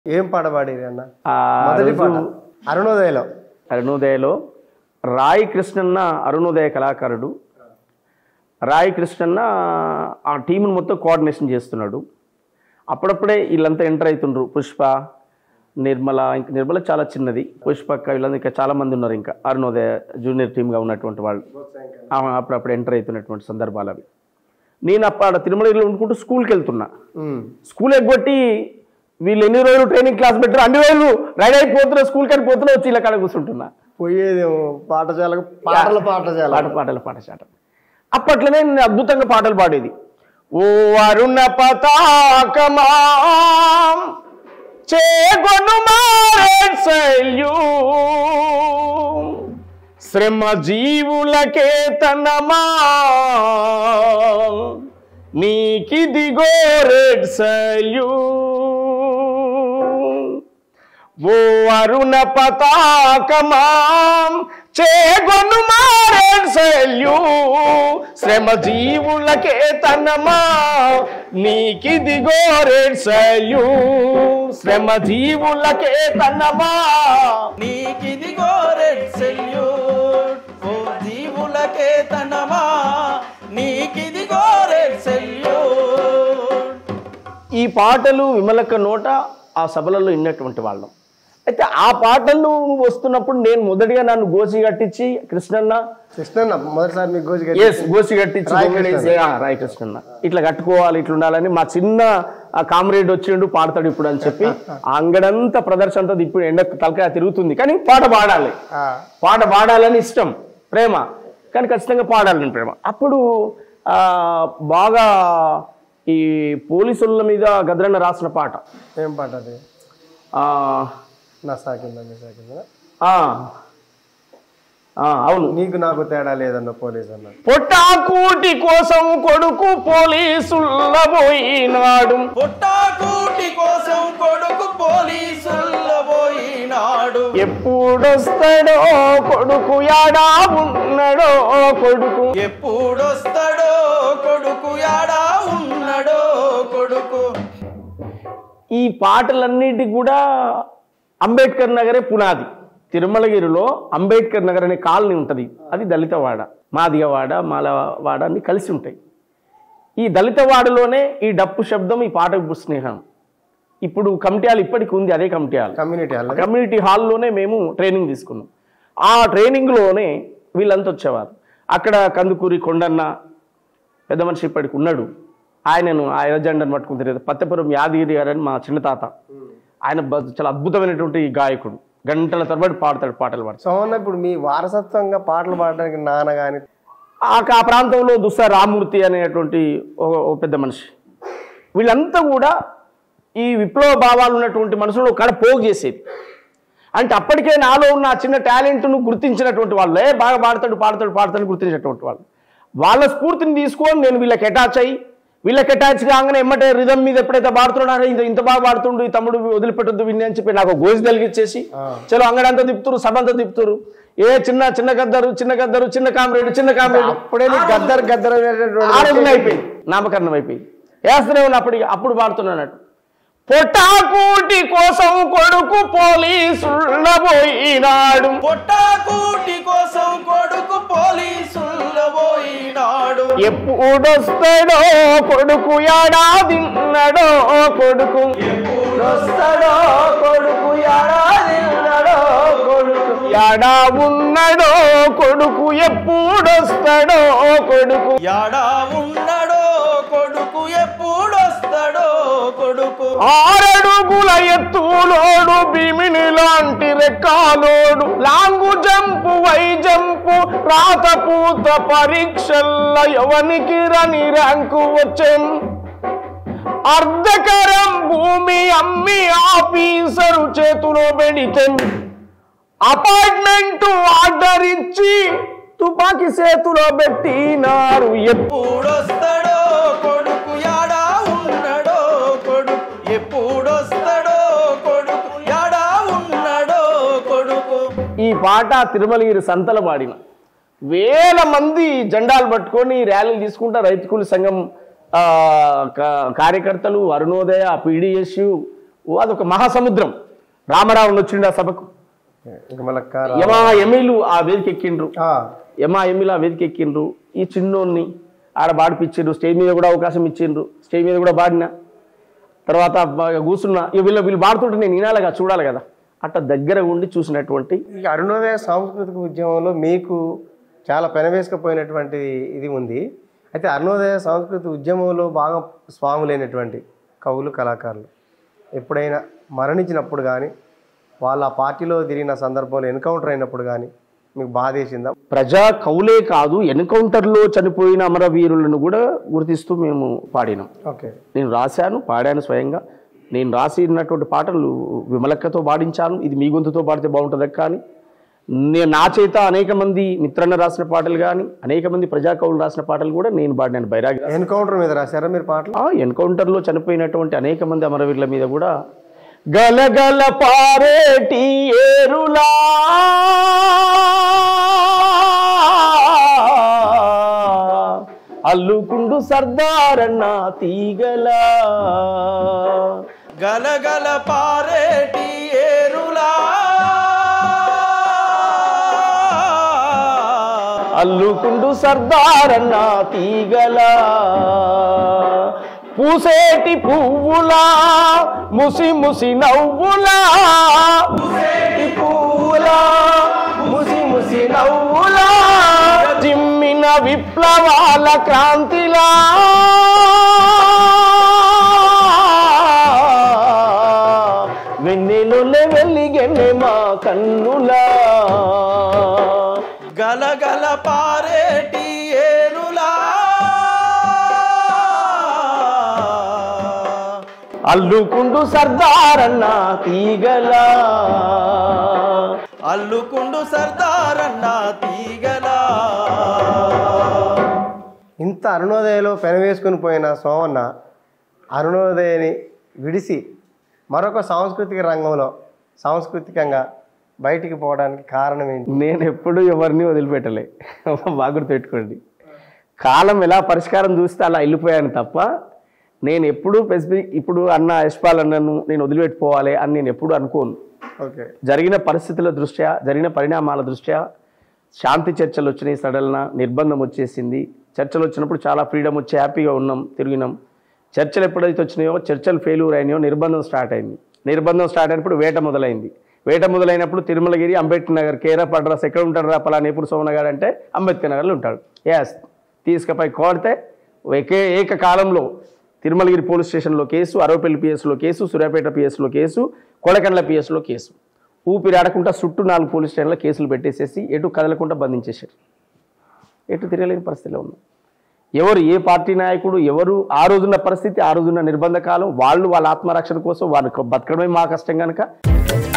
ఏం పాట పాడేది అన్న ఆ మొదటి పాట రోజు అరుణోదయలో అరుణోదయలో రాయి కృష్ణన్న అరుణోదయ కళాకారుడు రాయి కృష్ణన్న ఆ టీంను మొత్తం కోఆర్డినేషన్ చేస్తున్నాడు అప్పుడప్పుడే వీళ్ళంతా ఎంటర్ అవుతుండ్రు పుష్ప నిర్మల ఇంకా నిర్మల చాలా చిన్నది పుష్పక్క వీళ్ళంతా ఇంకా చాలా మంది ఉన్నారు ఇంకా అరుణోదయ జూనియర్ టీమ్గా ఉన్నటువంటి వాళ్ళు ఆ, అప్పుడప్పుడు ఎంటర్ అవుతున్నటువంటి సందర్భాలు అవి నేను అప్పుడు తిరుమలలో ఉండుకుంటూ స్కూల్కి వెళ్తున్నా ఉమ్. స్కూల్ ఎగ్గొట్టి వీళ్ళు ఎన్ని రోజులు ట్రైనింగ్ క్లాస్ పెట్టారు అన్ని రోజులు రెడీ అయిపోతున్నా స్కూల్ కానీ పోతున్నా వచ్చి ఇలా కాడ కూర్చుంటున్నా పోయేదేమో పాఠశాలకు పాటల పాఠశాల పాట పాటల పాఠశాల అప్పట్లోనే నేను అద్భుతంగా పాటలు పాడేది ఓ అరుణ పతాకమా చేకొను శైల్యూ శ్రమ జీవులకే తనమా నీకిదిగో రెడ్ సల్యూ ఓ అరుణ పతాకమాం చేగొను మారేడ్ శల్యూ శ్రమ జీవులకే తనమా నీకిదిగో రెడ్ శల్యూ శ్రమ జీవులకే తనమా నీకిదిగో రెడ్ సెల్యూట్ ఓ జీవులకే తనమా నీకిదిగో రెడ్ సెల్యూట్ ఈ పాటలు విమలక్క నోట ఆ సభలలో విన్నటువంటి వాళ్ళం అయితే ఆ పాటలు వస్తున్నప్పుడు నేను మొదటిగా నన్ను గోసి కట్టించి కృష్ణన్న కృష్ణన్న మొదటిసారి మీకు గోజి కట్టి- ఎస్ గోసి కట్టించి రాయి బొమ్మలేసి, ఆ, రాయి కృష్ణన్న ఇట్లా కట్టుకోవాలి ఇట్లా ఉండాలని మా చిన్న కామ్రేడ్ వచ్చిండు పాడతాడు ఇప్పుడు అని చెప్పి ఆ అంగడంతా ప్రదర్శన అంతా ఇప్పుడు ఎండ తలకాయ తిరుగుతుంది కానీ పాట పాడాలి ఆ, పాట పాడాలని ఇష్టం ప్రేమ కానీ ఖచ్చితంగా పాడాలని ప్రేమ అప్పుడు ఆ, బాగా ఈ పోలీసుల మీద గద్రన్న రాసిన పాట ఏం పాట అది ఆ, నా సాకిందా నీ సాకిందా ఆ, ఆ, అవును నీకు నాకు తేడా లేదన్న పోలీస్ అన్న పొట్టాకూటి కోసం కొడుకు పోలీసుల పోయినాడు పుట్టాకూటి కోసం కొడుకు పోలీసుల్లో పోయినాడు ఎప్పుడొస్తాడో కొడుకు యాడా ఉన్నాడో కొడుకు ఎప్పుడొస్తాడో కొడుకు యాడా ఉన్నాడో కొడుకు ఈ పాటలన్నిటి కూడా అంబేద్కర్ నగరే పునాది తిరుమలగిరిలో అంబేద్కర్ నగర్ అనే కాలనీ ఉంటుంది అది దళితవాడ మాదిగవాడ మాలవాడ అన్ని కలిసి ఉంటాయి ఈ దళితవాడలోనే ఈ డప్పు శబ్దం ఈ పాటకు స్నేహం ఇప్పుడు కమిటీలు ఇప్పటికి ఉంది అదే కమిటీలు కమ్యూనిటీ హాల్ కమ్యూనిటీ హాల్లోనే మేము ట్రైనింగ్ తీసుకున్నాం ఆ ట్రైనింగ్లోనే వీళ్ళంతా వచ్చేవారు అక్కడ కందుకూరి కొండన్న పెద్ద మనిషి ఇప్పటికి ఉన్నాడు ఆయనను ఆ ఎర్రజెండను పట్టుకుని తిరిగి పత్తపురం యాదగిరి గారు అని మా చిన్న తాత ఆయన బ- చాలా అద్భుతమైనటువంటి గాయకుడు గంటల తరబడి పాడతాడు పాటలు పాడతాడు సోమన్న ఇప్పుడు మీ వారసత్వంగా పాటలు పాడడానికి నాన్న కానీ ఆ ఆ ప్రాంతంలో దుస్సా రామూర్తి అనేటువంటి ఓ- ఓ పెద్ద మనిషి వీళ్ళంతా కూడా ఈ విప్లవ భావాలు ఉన్నటువంటి మనుషులు ఒక కాడ పోగు చేసేది అంటే అప్పటికే నాలో ఉన్న ఆ చిన్న టాలెంట్ను గుర్తించినటువంటి వాళ్ళే బాగా పాడతాడు పాడతాడు పాడతాడు గుర్తించినటువంటి వాళ్ళు వాళ్ళ స్ఫూర్తిని తీసుకొని నేను వీళ్ళకి అటాచ్ అయ్యి వీళ్ళకి అటాచ్ కాగానే ఎమ్మటే రిధం మీద ఎప్పుడైతే పాడుతున్నాడో ఇంత ఇంత బాగా పాడుతుండు ఈ తమ్ముడు వదిలిపెట్టొద్దు విని అని చెప్పి నాకు గోసి తలిగిచ్చేసి చలో అంగడంతా తిప్పుతురు సభ అంతా తిప్పుతురు ఏ చిన్న చిన్న గద్దరు చిన్న గద్దరు చిన్న కామ్రేడు చిన్న కామ్రేడు అప్పుడే నీకు గద్దర్ గద్దర్ అనేటటువంటి ఆ రోజున అయిపోయింది నామకరణం అయిపోయింది వేస్తూనే ఉన్నా అప్పుడు అప్పుడు పాడుతున్నానట్టు పొట్టాకూటి కోసం కొడుకు పోలీసుల పోయినాడు పుట్టాకూటి కోసం కొడుకు పోలీసుల్లో పోయినాడు ఎప్పుడొస్తాడో కొడుకు ఏడాదిన్నడో కొడుకు ఎప్పుడొస్తాడో కొడుకు ఏడాదిన్నడో కొడుకు యాడా ఉన్నడో కొడుకు ఎప్పుడొస్తాడో కొడుకు యాడా ఉన్నాడో కొడుకు ఎప్పుడొస్తాడో కొడుకు ఆరడుగుల ఎత్తులోడు భీమిని లాంటి రెక్కాలోడు లాంగు జంపు వై జంపు రాత పూత పరీక్షల్ల ఎవనికి రని ర్యాంకు వచ్చెన్ అర్ధకరం భూమి అమ్మి ఆఫీసరు చేతిలో పెడితెన్ అపార్ట్మెంట్ ఆర్డర్ ఇచ్చి తుపాకీ చేతిలో పెట్టినారు ఎప్పు ఎప్పుడొస్తాడో కొడుకు యాడా ఉన్నాడో కొడుకు ఎప్పుడొస్తాడో కొడుకు యాడా ఉన్నాడో కొడుకు ఈ పాట తిరుమలగిరి సంతల పాడిన వేల మంది జెండాలు పట్టుకొని ర్యాలీలు తీసుకుంటా రైతు కూలి సంఘం ఆ, కా- కార్యకర్తలు అరుణోదయ పీడిఎస్యు ఓ అదొక మహాసముద్రం రామరావణ వచ్చిండు ఆ సభకు ఇంకా మళ్ళీ కారా యమా ఎమిలు ఆ వేదిక ఎక్కిండ్రు ఆ, యమా ఎమిలు ఆ వేదిక ఎక్కిండ్రు ఈ చిన్నోన్ని ఆడ పాడిపించిండ్రు స్టేజ్ మీద కూడా అవకాశం ఇచ్చిండ్రు స్టేజ్ మీద కూడా పాడిన తర్వాత బాగా కూర్చున్నా ఇక వీళ్ళు వీళ్ళు పాడుతుంటే నేను వినాలిగా చూడాలి కదా అట్ట దగ్గర ఉండి చూసినటువంటి ఈ అరుణోదయ సాంస్కృతిక ఉద్యమంలో మీకు చాలా పెనవేసుకపోయినటువంటి ఇది ఉంది అయితే అరుణోదయ సాంస్కృతిక ఉద్యమంలో బాగా స్వాములైనటువంటి కవులు కళాకారులు ఎప్పుడైనా మరణించినప్పుడు కానీ వాళ్ళ ఆ పార్టీలో తిరిగిన సందర్భంలో ఎన్కౌంటర్ అయినప్పుడు కానీ మీకు బాధ వేసిందా ప్రజా కవులే కాదు ఎన్కౌంటర్లో చనిపోయిన అమరవీరులను కూడా గుర్తిస్తూ మేము పాడినాం ఓకే నేను రాశాను పాడాను స్వయంగా నేను రాసినటువంటి పాటలు విమలక్కతో పాడించాను ఇది మీ గొంతుతో పాడితే బాగుంటుంది కానీ నేను నా చేత అనేక మంది మిత్రన్న రాసిన పాటలు కానీ అనేక మంది ప్రజా కవులు రాసిన పాటలు కూడా నేను పాడినాను బైరాగి ఎన్కౌంటర్ మీద రాశారా మీరు పాటలు ఆ ఎన్కౌంటర్లో చనిపోయినటువంటి అనేక మంది అమరవీరుల మీద కూడా గలగల పారేటి ఏరులా అల్లుకుండు సర్దారన్న తీగలా గలగల పారేటి ఏరులా అల్లుకుండు సర్దారన్న తీగలా పూసేటి పువ్వులా ముసి ముసి నవ్వులా పూసేటి పువ్వులా ముసి ముసి నవ్వులా జిమ్మిన విప్లవాల క్రాంతిలా వెన్నెలులే వెలిగెన్నె మా కన్నులా గలగల పారేటి ఏరులా అల్లుకుండు సర్దారన్న తీగలా అల్లుకుండు సర్దారన్న తీగలా ఇంత అరుణోదయలో పెనవేసుకుని పోయిన సోమన్న అరుణోదయని విడిసి మరొక సాంస్కృతిక రంగంలో సాంస్కృతికంగా బయటికి పోవడానికి కారణం ఏంటి నేను ఎప్పుడు ఎవరిని వదిలిపెట్టలే బాగా గుర్తుపెట్టుకోండి కాలం ఎలా పరిష్కారం చూస్తే అలా వెళ్ళిపోయాను తప్ప నేను ఎప్పుడు స్పెసిఫిక్ ఇప్పుడు అన్న యశ్పాల్ అన్నను నేను వదిలిపెట్టుకోవాలి అని నేను ఎప్పుడు అనుకోను ఓకే జరిగిన పరిస్థితుల దృష్ట్యా జరిగిన పరిణామాల దృష్ట్యా శాంతి చర్చలు వచ్చినాయి సడల్న నిర్బంధం వచ్చేసింది చర్చలు వచ్చినప్పుడు చాలా ఫ్రీడమ్ వచ్చి హ్యాపీగా ఉన్నాం తిరిగినాం చర్చలు ఎప్పుడైతే వచ్చినాయో చర్చలు ఫెయిల్యూర్ అయినాయో నిర్బంధం స్టార్ట్ అయింది నిర్బంధం స్టార్ట్ అయినప్పుడు వేట మొదలైంది వేట మొదలైనప్పుడు తిరుమలగిరి అంబేద్కర్ నగర్ కేరఫ్ అడ్రస్ ఎక్కడ ఉంటాడు రా పలానా ఎప్పుడు సోమనగాడు అంటే అంబేద్కర్ నగర్లో ఉంటాడు ఎస్ తీసుకుపోయి కోడితే ఏకే ఏకకాలంలో తిరుమలగిరి పోలీస్ స్టేషన్లో కేసు అరవపల్లి పిఎస్లో కేసు సూర్యాపేట పిఎస్లో కేసు కొడకండ్ల పిఎస్లో కేసు ఊపిరి ఆడకుండా చుట్టూ నాలుగు పోలీస్ స్టేషన్లో కేసులు పెట్టేసేసి ఎటు కదలకుండా బంధించేశారు ఎటు తిరగలేని పరిస్థితిలో ఉన్నాం ఎవరు ఏ పార్టీ నాయకుడు ఎవరు ఆ రోజున్న పరిస్థితి ఆ రోజున్న నిర్బంధ కాలం వాళ్ళు వాళ్ళ ఆత్మరక్షణ కోసం వారు బతకడమే మా కష్టం కనుక